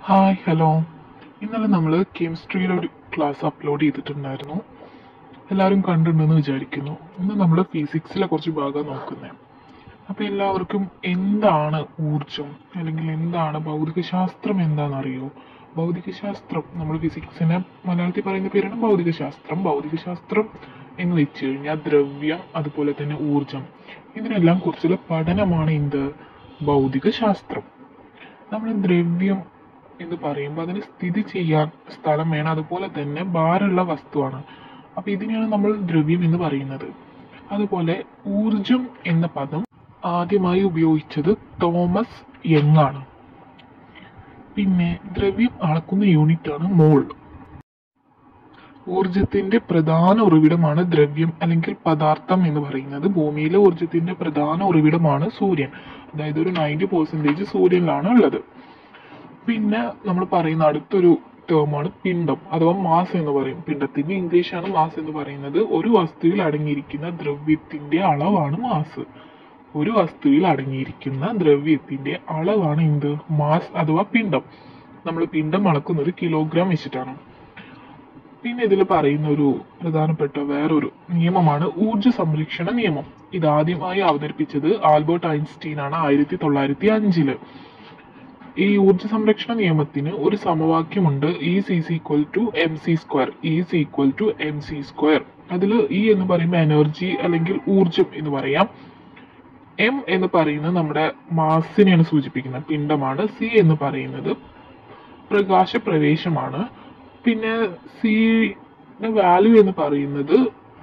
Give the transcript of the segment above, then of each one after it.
hi hello ഇന്നലെ നമ്മൾ കെമിസ്ട്രിയുടെ ഒരു ക്ലാസ് അപ്ലോഡ് ചെയ്തിട്ടുണ്ടായിരുന്നു എല്ലാവരും കണ്ടിട്ടുണ്ടെന്ന് വിചാരിക്കുന്നു ഇന്ന് നമ്മൾ ഫിസിക്സിലെ കുറച്ച് ഭാഗം നോക്കുന്നത് അപ്പോൾ എല്ലാവർക്കും എന്താണ് ഊർജം അല്ലെങ്കിൽ എന്താണ് ഭൗതികശാസ്ത്രം എന്താണെന്നറിയോ ഭൗതികശാസ്ത്രം നമ്മൾ ഫിസിക്സിനെ മലയാളത്തിൽ പറയുന്ന പേരാണ് ഭൗതികശാസ്ത്രം ഭൗതികശാസ്ത്രം എന്ന് വെച്ച് കഴിഞ്ഞാൽ ദ്രവ്യം അതുപോലെ തന്നെ ഊർജം ഇതിനെല്ലാം കുറിച്ചുള്ള പഠനമാണ് എന്ത് ഭൗതികശാസ്ത്രം നമ്മൾ ദ്രവ്യം എന്ന് പറയുമ്പോൾ അതിന് സ്ഥിതി ചെയ്യാൻ സ്ഥലം വേണം അതുപോലെ തന്നെ ഭാരമുള്ള വസ്തുവാണ് അപ്പൊ ഇതിനെയാണ് നമ്മൾ ദ്രവ്യം എന്ന് പറയുന്നത് അതുപോലെ ഊർജം എന്ന പദം ആദ്യമായി ഉപയോഗിച്ചത് തോമസ് യങ് ആണ് പിന്നെ ദ്രവ്യം അളക്കുന്ന യൂണിറ്റ് ആണ് മോൾ ഊർജത്തിന്റെ പ്രധാന ഉറവിടമാണ് ദ്രവ്യം അല്ലെങ്കിൽ പദാർത്ഥം എന്ന് പറയുന്നത് ഭൂമിയിലെ ഊർജത്തിന്റെ പ്രധാന ഉറവിടമാണ് സൂര്യൻ അതായത് ഒരു നയൻറ്റി പെർസെൻറ്റേജ് സൂര്യനിലാണ് ഉള്ളത് പിന്നെ നമ്മൾ പറയുന്ന അടുത്തൊരു ടേമാണ് പിണ്ഡം അഥവാ മാസ് എന്ന് പറയും പിണ്ഡത്തിന്റെ ഇംഗ്ലീഷാണ് മാസ് എന്ന് പറയുന്നത് ഒരു വസ്തുവിൽ അടങ്ങിയിരിക്കുന്ന ദ്രവ്യത്തിന്റെ അളവാണ് മാസ് ഒരു വസ്തുവിൽ അടങ്ങിയിരിക്കുന്ന ദ്രവ്യത്തിന്റെ അളവാണ് എന്ത് മാസ് അഥവാ പിണ്ഡം നമ്മൾ പിണ്ഡം അളക്കുന്നത് കിലോഗ്രാം വെച്ചിട്ടാണ് പിന്നെ ഇതിൽ പറയുന്ന ഒരു പ്രധാനപ്പെട്ട വേറൊരു നിയമമാണ് ഊർജ സംരക്ഷണ നിയമം ഇത് ആദ്യമായി അവതരിപ്പിച്ചത് ആൽബർട്ട് ഐൻസ്റ്റീൻ ആണ് ആയിരത്തി തൊള്ളായിരത്തി അഞ്ചില് ഈ ഊർജ സംരക്ഷണ നിയമത്തിന് ഒരു സമവാക്യമുണ്ട് is is equal to M C square is equal to M C square അതിൽ ഇ എന്ന് പറയുമ്പോൾ എനർജി അല്ലെങ്കിൽ ഊർജം എന്ന് പറയാം എം എന്ന് പറയുന്നത് നമ്മുടെ മാസിനെയാണ് സൂചിപ്പിക്കുന്നത് പിണ്ഡമാണ് സി എന്ന് പറയുന്നത് പ്രകാശ പ്രവേശമാണ് പിന്നെ സിയുടെ വാല്യൂ എന്ന് പറയുന്നത്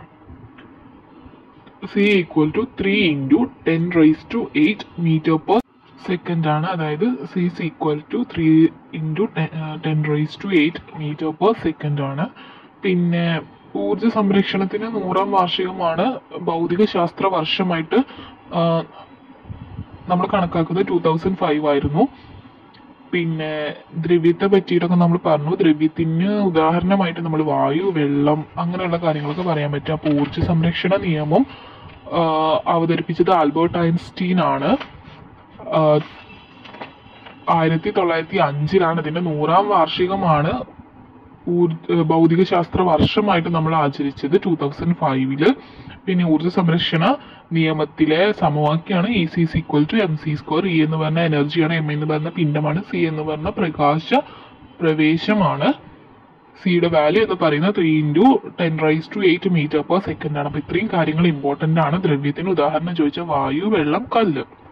C equal to three into ten rise to eight metre per second ആണ് അതായത് C is equal to three into ten rise to eight metre per second ആണ് പിന്നെ ഊർജ സംരക്ഷണത്തിന് നൂറാം വാർഷികമാണ് ഭൗതിക ശാസ്ത്ര വർഷമായിട്ട് നമ്മൾ കണക്കാക്കുന്നത് ടൂ തൗസൻഡ് ഫൈവ് ആയിരുന്നു പിന്നെ ദ്രവ്യത്തെ പറ്റിയിട്ടൊക്കെ നമ്മൾ പറഞ്ഞു ദ്രവ്യത്തിന് ഉദാഹരണമായിട്ട് നമ്മൾ വായു വെള്ളം അങ്ങനെയുള്ള കാര്യങ്ങളൊക്കെ പറയാൻ പറ്റും അപ്പോൾ ഊർജ സംരക്ഷണ നിയമം ആ, അവതരിപ്പിച്ചത് ആൽബർട്ട് ഐൻസ്റ്റീൻ ആണ് ആയിരത്തി തൊള്ളായിരത്തി അഞ്ചിലാണ് ഇതിന്റെ നൂറാം വാർഷികമാണ് ഊർ- ഭൗതികശാസ്ത്ര വർഷമായിട്ട് നമ്മൾ ആചരിച്ചത് ടൂ തൗസൻഡ് ഫൈവില് പിന്നെ ഊർജ്ജ സംരക്ഷണ നിയമത്തിലെ സമവാക്യമാണ് E C C equal to M C square E എന്ന് പറഞ്ഞ എനർജിയാണ് എം എന്ന് പറഞ്ഞ പിണ്ഡമാണ് സി എന്ന് പറഞ്ഞ പ്രകാശ പ്രവേശമാണ് സിയുടെ വാല്യൂ എന്ന് പറയുന്നത് three into ten rise to eight metre per second ആണ് അപ്പൊ ഇത്രയും കാര്യങ്ങൾ ഇമ്പോർട്ടന്റ് ആണ് ദ്രവ്യത്തിന് ഉദാഹരണം ചോദിച്ച വായു വെള്ളം കല്ല്